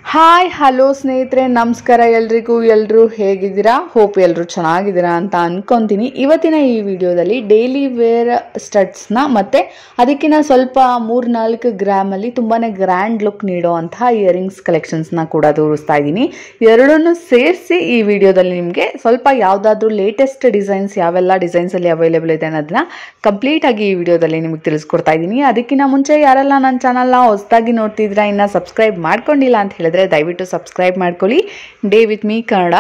hi hello ಸ್ನೇಹಿತರೆ ನಮಸ್ಕಾರ ಎಲ್ರಿಗೂ ಎಲ್ಲರೂ ಹೇಗಿದ್ದೀರಾ ಹೋಪ್ ಎಲ್ಲರೂ ಚೆನ್ನಾಗಿದ್ದೀರಾ ಅಂತ ಅನ್ಕೊಂತೀನಿ ಇವತ್ತಿನ ಈ ವಿಡಿಯೋದಲ್ಲಿ ಡೈಲಿ ವೇರ್ ಸ್ಟಡ್ಸ್ನ ಮತ್ತು ಅದಕ್ಕಿಂತ ಸ್ವಲ್ಪ ಮೂರು ನಾಲ್ಕು ಗ್ರಾಮಲ್ಲಿ ತುಂಬಾ ಗ್ರ್ಯಾಂಡ್ ಲುಕ್ ನೀಡೋವಂತಹ ಇಯರಿಂಗ್ಸ್ ಕಲೆಕ್ಷನ್ಸ್ನ ಕೂಡ ತೋರಿಸ್ತಾ ಇದ್ದೀನಿ ಎರಡನ್ನೂ ಸೇರಿಸಿ ಈ ವಿಡಿಯೋದಲ್ಲಿ ನಿಮಗೆ ಸ್ವಲ್ಪ ಯಾವುದಾದ್ರೂ ಲೇಟೆಸ್ಟ್ ಡಿಸೈನ್ಸ್ ಯಾವೆಲ್ಲ ಡಿಸೈನ್ಸಲ್ಲಿ ಅವೈಲೇಬಲ್ ಇದೆ ಅನ್ನೋದನ್ನ ಕಂಪ್ಲೀಟಾಗಿ ಈ ವಿಡಿಯೋದಲ್ಲಿ ನಿಮಗೆ ತಿಳಿಸ್ಕೊಡ್ತಾ ಇದ್ದೀನಿ ಅದಕ್ಕಿಂತ ಮುಂಚೆ ಯಾರೆಲ್ಲ ನನ್ನ ಚಾನಲ್ನ ಹೊಸದಾಗಿ ನೋಡ್ತಿದ್ದೀರಾ ಇನ್ನು ಸಬ್ಸ್ಕ್ರೈಬ್ ಮಾಡ್ಕೊಂಡಿಲ್ಲ ಅಂತ ಹೇಳಿದ್ರೆ ದಯವಿಟ್ಟು ಸಬ್ಸ್ಕ್ರೈಬ್ ಮಾಡ್ಕೊಳ್ಳಿ day with me Kannada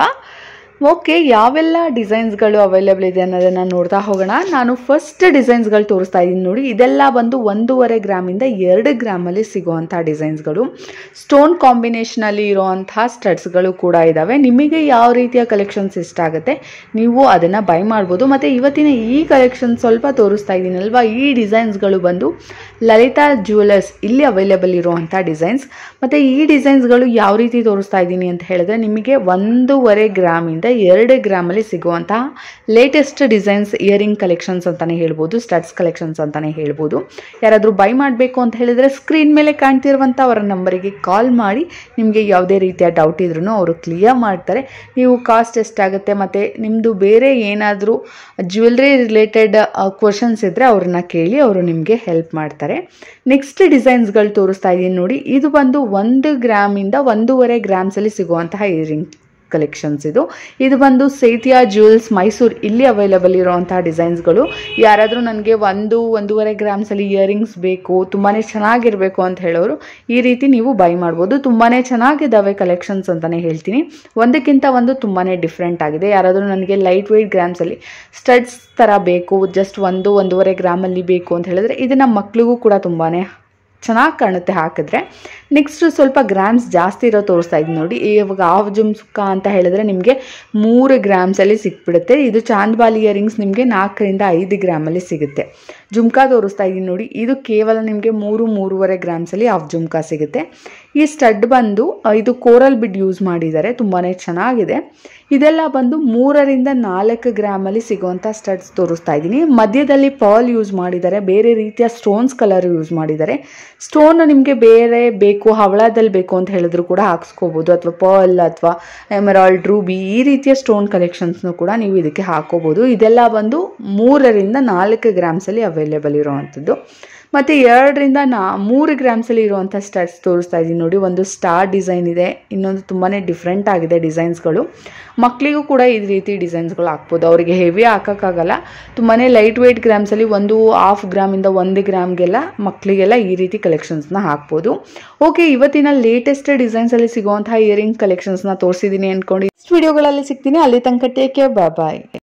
okay ಯಾವೆಲ್ಲ ಡಿಸೈನ್ಸ್ಗಳು ಅವೈಲೇಬಲ್ ಇದೆ ಅನ್ನೋದನ್ನು ನೋಡ್ತಾ ಹೋಗೋಣ ನಾನು ಫಸ್ಟ್ ಡಿಸೈನ್ಸ್ಗಳು ತೋರಿಸ್ತಾ ಇದ್ದೀನಿ ನೋಡಿ ಇದೆಲ್ಲ ಬಂದು ಒಂದೂವರೆ ಗ್ರಾಮಿಂದ ಎರಡು ಗ್ರಾಮಲ್ಲಿ ಸಿಗುವಂಥ ಡಿಸೈನ್ಸ್ಗಳು ಸ್ಟೋನ್ ಕಾಂಬಿನೇಷನಲ್ಲಿ ಇರುವಂತಹ ಸ್ಟಡ್ಸ್ಗಳು ಕೂಡ ಇದ್ದಾವೆ ನಿಮಗೆ ಯಾವ ರೀತಿಯ ಕಲೆಕ್ಷನ್ಸ್ ಇಷ್ಟ ಆಗುತ್ತೆ ನೀವು ಅದನ್ನು ಬೈ ಮಾಡ್ಬೋದು ಮತ್ತು ಇವತ್ತಿನ ಈ ಕಲೆಕ್ಷನ್ ಸ್ವಲ್ಪ ತೋರಿಸ್ತಾ ಇದ್ದೀನಿ ಅಲ್ವಾ ಈ ಡಿಸೈನ್ಸ್ಗಳು ಬಂದು ಲಲಿತಾ ಜ್ಯುವೆಲರ್ಸ್ ಇಲ್ಲಿ ಅವೈಲೇಬಲ್ ಇರುವಂಥ ಡಿಸೈನ್ಸ್ ಮತ್ತು ಈ ಡಿಸೈನ್ಸ್ಗಳು ಯಾವ ರೀತಿ ತೋರಿಸ್ತಾ ಇದ್ದೀನಿ ಅಂತ ಹೇಳಿದ್ರೆ ನಿಮಗೆ ಒಂದೂವರೆ ಗ್ರಾಮಿಂದ ಎರಡು ಗ್ರಾಮಲ್ಲಿ ಸಿಗುವಂತಹ ಲೇಟೆಸ್ಟ್ ಡಿಸೈನ್ಸ್ ಇಯರಿಂಗ್ ಕಲೆಕ್ಷನ್ಸ್ ಅಂತಲೇ ಹೇಳ್ಬೋದು ಸ್ಟಡ್ಸ್ ಕಲೆಕ್ಷನ್ಸ್ ಅಂತಲೇ ಹೇಳ್ಬೋದು ಯಾರಾದರೂ ಬೈ ಮಾಡಬೇಕು ಅಂತ ಹೇಳಿದರೆ ಸ್ಕ್ರೀನ್ ಮೇಲೆ ಕಾಣ್ತಿರುವಂಥ ಅವರ ನಂಬರಿಗೆ ಕಾಲ್ ಮಾಡಿ ನಿಮಗೆ ಯಾವುದೇ ರೀತಿಯ ಡೌಟ್ ಇದ್ರೂ ಅವರು ಕ್ಲಿಯರ್ ಮಾಡ್ತಾರೆ ನೀವು ಕಾಸ್ಟ್ ಎಷ್ಟಾಗುತ್ತೆ ಮತ್ತು ನಿಮ್ಮದು ಬೇರೆ ಏನಾದರೂ ಜ್ಯುವೆಲ್ರಿ ರಿಲೇಟೆಡ್ ಕ್ವಶನ್ಸ್ ಇದ್ದರೆ ಅವ್ರನ್ನ ಕೇಳಿ ಅವರು ನಿಮಗೆ ಹೆಲ್ಪ್ ಮಾಡ್ತಾರೆ ನೆಕ್ಸ್ಟ್ ಡಿಸೈನ್ಸ್ಗಳು ತೋರಿಸ್ತಾ ಇದ್ದೀನಿ ನೋಡಿ ಇದು ಬಂದು ಒಂದು ಗ್ರಾಮಿಂದ ಒಂದೂವರೆ ಗ್ರಾಮ್ಸಲ್ಲಿ ಸಿಗುವಂತಹ ಇಯರಿಂಗ್ ಕಲೆಕ್ಷನ್ಸ್ ಇದು ಇದು ಬಂದು ಸೇತಿಯಾ ಜ್ಯುವೆಲ್ಸ್ ಮೈಸೂರು ಇಲ್ಲಿ ಅವೈಲೇಬಲ್ ಇರುವಂತಹ ಡಿಸೈನ್ಸ್ಗಳು ಯಾರಾದರೂ ನನಗೆ ಒಂದು ಒಂದೂವರೆ ಗ್ರಾಮ್ಸಲ್ಲಿ ಇಯರಿಂಗ್ಸ್ ಬೇಕು ತುಂಬಾ ಚೆನ್ನಾಗಿರಬೇಕು ಅಂತ ಹೇಳೋರು ಈ ರೀತಿ ನೀವು ಬೈ ಮಾಡ್ಬೋದು ತುಂಬಾ ಚೆನ್ನಾಗಿದ್ದಾವೆ ಕಲೆಕ್ಷನ್ಸ್ ಅಂತಲೇ ಹೇಳ್ತೀನಿ ಒಂದಕ್ಕಿಂತ ಒಂದು ತುಂಬಾ ಡಿಫ್ರೆಂಟ್ ಆಗಿದೆ ಯಾರಾದರೂ ನನಗೆ ಲೈಟ್ ವೆಯ್ಟ್ ಗ್ರಾಮ್ಸಲ್ಲಿ ಸ್ಟಡ್ಸ್ ಥರ ಬೇಕು ಜಸ್ಟ್ ಒಂದು ಒಂದೂವರೆ ಗ್ರಾಮಲ್ಲಿ ಬೇಕು ಅಂತ ಹೇಳಿದ್ರೆ ಇದನ್ನು ಮಕ್ಳಿಗೂ ಕೂಡ ತುಂಬಾ ಚೆನ್ನಾಗಿ ಕಾಣುತ್ತೆ ಹಾಕಿದ್ರೆ ನೆಕ್ಸ್ಟ್ ಸ್ವಲ್ಪ ಗ್ರಾಮ್ಸ್ ಜಾಸ್ತಿ ಇರೋ ತೋರಿಸ್ತಾ ಇದ್ದೀನಿ ನೋಡಿ ಇವಾಗ ಹಾಫ್ ಜುಮ್ಸುಕ್ಕ ಅಂತ ಹೇಳಿದ್ರೆ ನಿಮಗೆ ಮೂರು ಗ್ರಾಮ್ಸಲ್ಲಿ ಸಿಕ್ಬಿಡುತ್ತೆ ಇದು ಚಾಂದ್ಬಾಲಿ ಇಯರಿಂಗ್ಸ್ ನಿಮಗೆ ನಾಲ್ಕರಿಂದ ಐದು ಗ್ರಾಮಲ್ಲಿ ಸಿಗುತ್ತೆ ಜುಮ್ಕಾ ತೋರಿಸ್ತಾ ಇದ್ದೀನಿ ನೋಡಿ ಇದು ಕೇವಲ ನಿಮಗೆ ಮೂರು ಮೂರುವರೆ ಗ್ರಾಮ್ಸಲ್ಲಿ ಹಾಫ್ ಜುಮ್ಕಾ ಸಿಗುತ್ತೆ ಈ ಸ್ಟಡ್ ಬಂದು ಇದು ಕೋರಲ್ ಬಿಡ್ ಯೂಸ್ ಮಾಡಿದ್ದಾರೆ ತುಂಬಾ ಚೆನ್ನಾಗಿದೆ ಇದೆಲ್ಲ ಬಂದು ಮೂರರಿಂದ ನಾಲ್ಕು ಗ್ರಾಮಲ್ಲಿ ಸಿಗುವಂಥ ಸ್ಟಡ್ಸ್ ತೋರಿಸ್ತಾ ಇದ್ದೀನಿ ಮಧ್ಯದಲ್ಲಿ ಪಾಲ್ ಯೂಸ್ ಮಾಡಿದ್ದಾರೆ ಬೇರೆ ರೀತಿಯ ಸ್ಟೋನ್ಸ್ ಕಲರ್ ಯೂಸ್ ಮಾಡಿದ್ದಾರೆ ಸ್ಟೋನ್ ನಿಮಗೆ ಬೇರೆ ಬೇಕು ಹವಳದಲ್ಲಿ ಬೇಕು ಅಂತ ಹೇಳಿದ್ರು ಕೂಡ ಹಾಕ್ಸ್ಕೋಬೋದು ಅಥವಾ ಪಾಲ್ ಅಥವಾ ಎಮರಾಲ್ಡ್ ರೂಬಿ ಈ ರೀತಿಯ ಸ್ಟೋನ್ ಕಲೆಕ್ಷನ್ಸ್ನು ಕೂಡ ನೀವು ಇದಕ್ಕೆ ಹಾಕೋಬೋದು ಇದೆಲ್ಲ ಬಂದು ಮೂರರಿಂದ ನಾಲ್ಕು ಗ್ರಾಮ್ಸಲ್ಲಿ ಅವೈಲೇಬಲ್ ಇರುವಂಥದ್ದು ಮತ್ತು ಎರಡರಿಂದ ನಾ ಮೂರು ಗ್ರಾಮ್ಸಲ್ಲಿ ಇರುವಂಥ ಸ್ಟಡ್ಸ್ ತೋರಿಸ್ತಾ ಇದ್ದೀನಿ ನೋಡಿ ಒಂದು ಸ್ಟಾರ್ ಡಿಸೈನ್ ಇದೆ ಇನ್ನೊಂದು ತುಂಬಾ ಡಿಫ್ರೆಂಟ್ ಆಗಿದೆ ಡಿಸೈನ್ಸ್ಗಳು ಮಕ್ಕಳಿಗೂ ಕೂಡ ಈ ರೀತಿ ಡಿಸೈನ್ಸ್ಗಳು ಹಾಕ್ಬೋದು ಅವರಿಗೆ ಹೆವಿ ಹಾಕೋಕ್ಕಾಗಲ್ಲ ತುಂಬಾ ಲೈಟ್ ವೆಯ್ಟ್ ಗ್ರಾಮ್ಸಲ್ಲಿ ಒಂದು ಹಾಫ್ ಗ್ರಾಮಿಂದ ಒಂದು ಗ್ರಾಮ್ಗೆಲ್ಲ ಮಕ್ಕಳಿಗೆಲ್ಲ ಈ ರೀತಿ ಕಲೆಕ್ಷನ್ಸ್ನ ಹಾಕ್ಬೋದು ಓಕೆ ಇವತ್ತಿನ ಲೇಟೆಸ್ಟ್ ಡಿಸೈನ್ಸಲ್ಲಿ ಸಿಗುವಂತಹ ಇಯರಿಂಗ್ ಕಲೆಕ್ಷನ್ಸ್ನ ತೋರಿಸಿದ್ದೀನಿ ಅಂದ್ಕೊಂಡು ನೆಕ್ಸ್ಟ್ ವಿಡಿಯೋಗಳಲ್ಲಿ ಸಿಗ್ತೀನಿ ಅಲ್ಲಿ ತನಕ ಟೇಕ್ ಕೇರ್ ಬಾಯ್